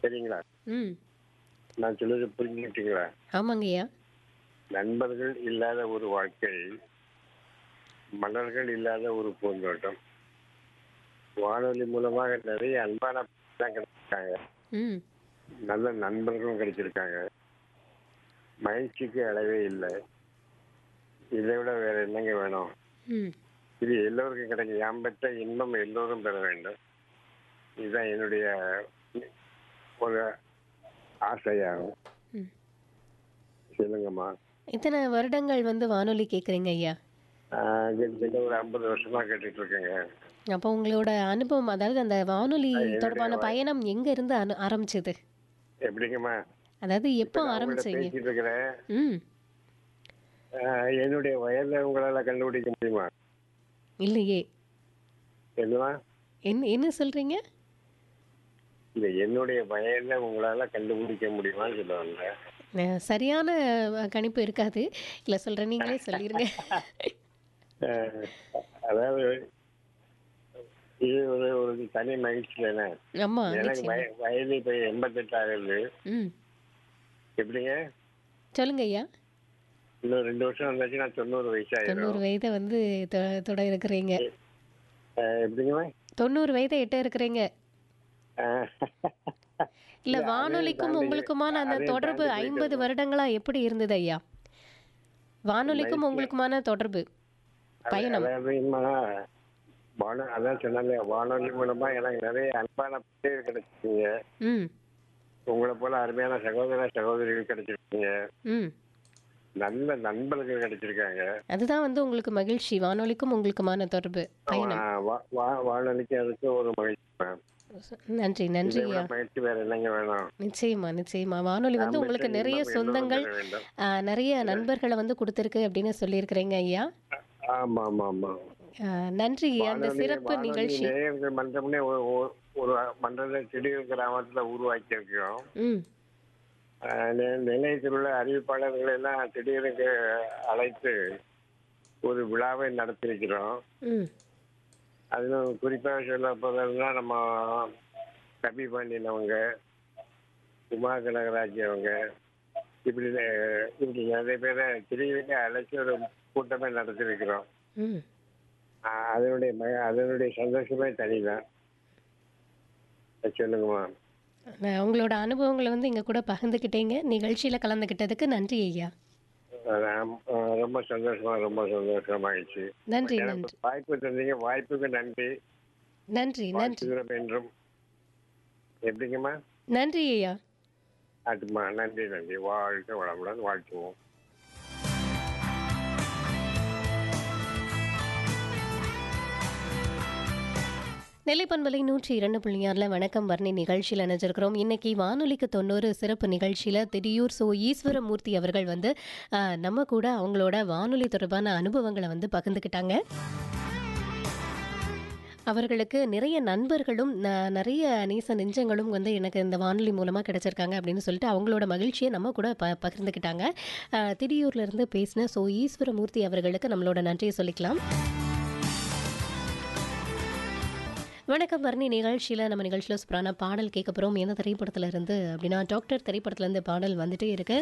சரிங்களா ம் நான் சொல்லுறது புரிஞ்சுக்கிட்டீங்களா ஆமாங்கய்யா நண்பர்கள் இல்லாத ஒரு வாழ்க்கை மலர்கள் இல்லாத ஒரு பூந்தோட்டம் வானொலி மூலமாக நிறைய அன்பான தான் கிடைச்சிருக்காங்க ம் நல்ல நண்பர்களும் கிடைச்சிருக்காங்க மகிழ்ச்சிக்கு அளவே இல்லை இதை விட வேற என்னங்க வேணும் ம் இது எல்லோருக்கும் கிடைக்கும் யாம் பெற்ற இன்பம் எல்லோரும் பெற வேண்டும் இதுதான் என்னுடைய ஒரு ஆசையாகும் ம். சொல்லுங்கம்மா இத்தனை வருடங்கள் வந்து வானொலி கேட்குறீங்க ஐயா ஆஹ் கிட்டத்தட்ட ஒரு ஐம்பது வருஷமா கேட்டுட்டு இருக்கேங்க அப்போ உங்களோட அனுபவம் அதாவது அந்த வானொலி என்னுடைய தொடர்பான வ- பயணம் எங்க இருந்து அனு- ஆரம்பிச்சது எப்படிங்கம்மா அதாவது எப்போ நான் உங்கள்ட்ட ஆரம்பிச்சீங்க பேசிட்டு இருக்கிறேன் ம் ஆஹ் என்னுடைய வயதை உங்களால கண்டுபிடிக்க முடியுமா இல்லையே என்னமா என்ன என்ன சொல்றீங்க இல்ல என்னுடைய வயதை உங்களால கண்டுபிடிக்க முடியுமான்னு சொல்லுவாங்க அஹ், சரியான அஹ், கணிப்பு இருக்காது இல்லை சொல்கிறேன் நீங்களே சொல்லிடுங்க ஆஹ் அதாவது இது ஒரு ஒரு தனி மகிழ்ச்சி தானே ஆமாம் எனக்கு நிச்சயமா வய- வயது இப்ப எண்பத்தெட்டு ஆகுது ம் எப்படிங்க சொல்லுங்க ஐயா இன்னும் ரெண்டு வருஷம் வந்தாச்சு நான் தொண்ணூறு வயசாயிரும் தொண்ணூறு வயதை வந்து தொ- தொட இருக்கிறீங்க ஆஹ் எப்படிங்க தொண்ணூறு வயதை எட்ட இருக்கிறீங்க ஆஹ் இல்ல இல்ல, அதை வானொலிக்கும் தாண்டி- உங்களுக்குமான அந்த அதை தொடர்பு தாண்டி போயிட்டு ஐம்பது வருடங்களா எப்படி இருந்தது ஐயா வானொலிக்கும் உங்களுக்குமான தொடர்பு பயணம் அதாவது என்னன்னா, வான- அதான் சொன்னாலே வானொலி மூலமா எனக்கு நிறைய அன்பான பேர் கிடைச்சிருக்கீங்க ம் உங்களை போல அருமையான சகோதர சகோதரிகள் கிடைச்சிருக்கீங்க ம் நல்ல நண்பர்கள் கிடைச்சிருக்காங்க அதுதான் வந்து உங்களுக்கு மகிழ்ச்சி வானொலிக்கும் உங்களுக்குமான தொடர்பு பயணம் ஆஹ் வா- வா- வானொலிக்கு அதுக்கு ஒரு மகிழ்ச்சி மேம். நன்றி நன்றி இதை விட ஐயா மகிழ்ச்சி வேற என்னங்க வேணும் நிச்சயமா நிச்சயமா வானொலி வந்து நாம் உங்களுக்கு பெற்ற நிறைய இன்பம் எல்லோரும் சொந்தங்கள் பெற வேண்டும். ஆ, நிறைய நண்பர்களை வந்து கொடுத்துருக்கு அப்படின்னு சொல்லியிருக்கிறீங்க ஐயா ஆமா ஆமா ஆமா ஆ, நன்றி அந்த வானொலி- சிறப்பு வானொலி நிகழ்ச்சி நேயர்கள் மன்றம்னே ஒரு ஒரு- ஒரு மன்றத்தை திடீர் கிராமத்துல உருவாக்கி இருக்கோம் ம் ஆஹ் நி- நிலையத்தில் உள்ள அறிவிப்பாளர்களை எல்லாம் திடீர்னு அழைத்து ஒரு விழாவை நடத்திருக்கிறோம் ம் அதிலும் குறிப்பாக சொல்ல போறதுன்னா நம்ம கபி பாண்டியன் அவங்க உமா கனகராஜ் அவங்க இப்படி நெ- இப்படி நிறைய பேரை திடீர்னு அழைச்சி ஒரு கூட்டமே நடத்திருக்கிறோம் ம் ஆஹ் அதனுடைய ம- அதனுடைய சந்தோஷமே தனிதான் சொல்லுங்கம்மா நான் உங்களோட அனுபவங்களை வந்து எங்க கூட பகிர்ந்துக்கிட்டீங்க நிகழ்ச்சியில கலந்துக்கிட்டதுக்கு நன்றி ஐயா அதான், ஆஹ் ரொம்ப சந்தோஷமா ரொம்ப சந்தோஷமாயிடுச்சு நன்றி எனக்கு நன்றி வாய்ப்பு தந்தீங்க வாய்ப்புக்கு நன்றி நன்றி நன்றி வாழ்த்துகிறோம் என்றும் எப்படிங்கம்மா நன்றி ஐயா அதுமா நன்றி நன்றி வாழ்க வளமுடன் வாழ்த்துவோம் நெல்லை பண்பலை நூற்றி இரண்டு புள்ளியாரில் வணக்கம் வர்ணி நிகழ்ச்சியில் இணைஞ்சிருக்கிறோம் இன்னைக்கு வானொலிக்கு தொண்ணூறு சிறப்பு நிகழ்ச்சியில் திடீயூர் சோ ஈஸ்வரமூர்த்தி அவர்கள் வந்து ஆ, நம்ம கூட அவங்களோட வானொலி தொடர்பான அனுபவங்களை வந்து பகிர்ந்துக்கிட்டாங்க அவர்களுக்கு நிறைய நண்பர்களும் ந- நிறைய நேச நெஞ்சங்களும் வந்து எனக்கு இந்த வானொலி மூலமாக கிடைச்சிருக்காங்க அப்படின்னு சொல்லிட்டு அவங்களோட மகிழ்ச்சியை நம்ம கூட ப பகிர்ந்துக்கிட்டாங்க ஆ, திடீயூர்ல இருந்து பேசின ஸோ ஈஸ்வரமூர்த்தி அவர்களுக்கு நம்மளோட நன்றியை சொல்லிக்கலாம் வணக்கம் வர்ணி நிகழ்ச்சியில் நம்ம நிகழ்ச்சியில் சூப்பரான பாடல் கேட்க போகிறோம் எந்த திரைப்படத்துல இருந்து அப்படின்னா டாக்டர் திரைப்படத்துல இருந்து பாடல் வந்துட்டே இருக்கு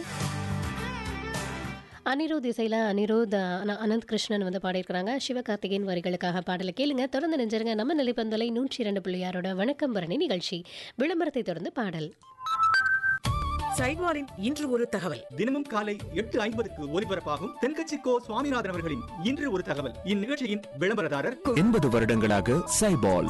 அனிருத் இசையில் அனிருத் அன- அனந்த் கிருஷ்ணன் வந்து பாடியிருக்கிறாங்க சிவகார்த்திகேயன் வரிகளுக்காக பாடலை கேளுங்க தொடர்ந்து நெஞ்சிருங்க நம்ம நிலைப்பந்தலை நூற்றி இரண்டு பிள்ளையாரோட வணக்கம் பரணி நிகழ்ச்சி விளம்பரத்தை தொடர்ந்து பாடல் சைவாரின் இன்று ஒரு தகவல் தினமும் காலை எட்டு ஐம்பதுக்கு ஒலிபரப்பாகும் தென்கட்சி கோ சுவாமிநாதன் அவர்களின் இன்று ஒரு தகவல் இந்நிகழ்ச்சியின் விளம்பரதாரர் எண்பது வருடங்களாக சைபால்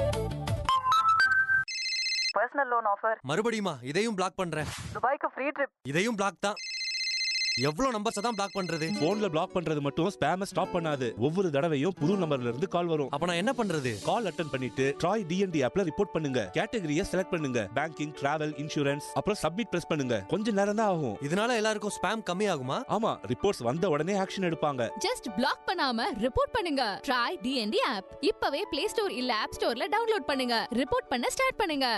பர்சனல் லோன் ஆஃபர் மறுபடியுமா இதையும் பிளாக் பண்றேன் துபாய்க்கு ஃப்ரீ ட்ரிப் இதையும் பிளாக் தான் எவ்வளவு நம்பர்ஸ் தான் பிளாக் பண்றது போன்ல பிளாக் பண்றது மட்டும் ஸ்பேம ஸ்டாப் பண்ணாது ஒவ்வொரு தடவையும் புது நம்பர்ல இருந்து கால் வரும் அப்ப நான் என்ன பண்றது கால் அட்டன் பண்ணிட்டு ட்ராய் டிஎன்டி ஆப்ல ரிப்போர்ட் பண்ணுங்க கேட்டகரியை செலக்ட் பண்ணுங்க பேங்கிங் டிராவல் இன்சூரன்ஸ் அப்புறம் சப்மிட் பிரஸ் பண்ணுங்க கொஞ்ச நேரம் தான் ஆகும் இதனால எல்லாருக்கும் ஸ்பேம் கம்மி ஆகுமா ஆமா ரிப்போர்ட்ஸ் வந்த உடனே ஆக்ஷன் எடுப்பாங்க ஜஸ்ட் பிளாக் பண்ணாம ரிப்போர்ட் பண்ணுங்க ட்ரை டிஎன்டி ஆப் இப்பவே பிளே ஸ்டோர் இல்ல ஆப் ஸ்டோர்ல டவுன்லோட் பண்ணுங்க ரிப்போர்ட் பண்ண ஸ்டார்ட் பண்ணுங்க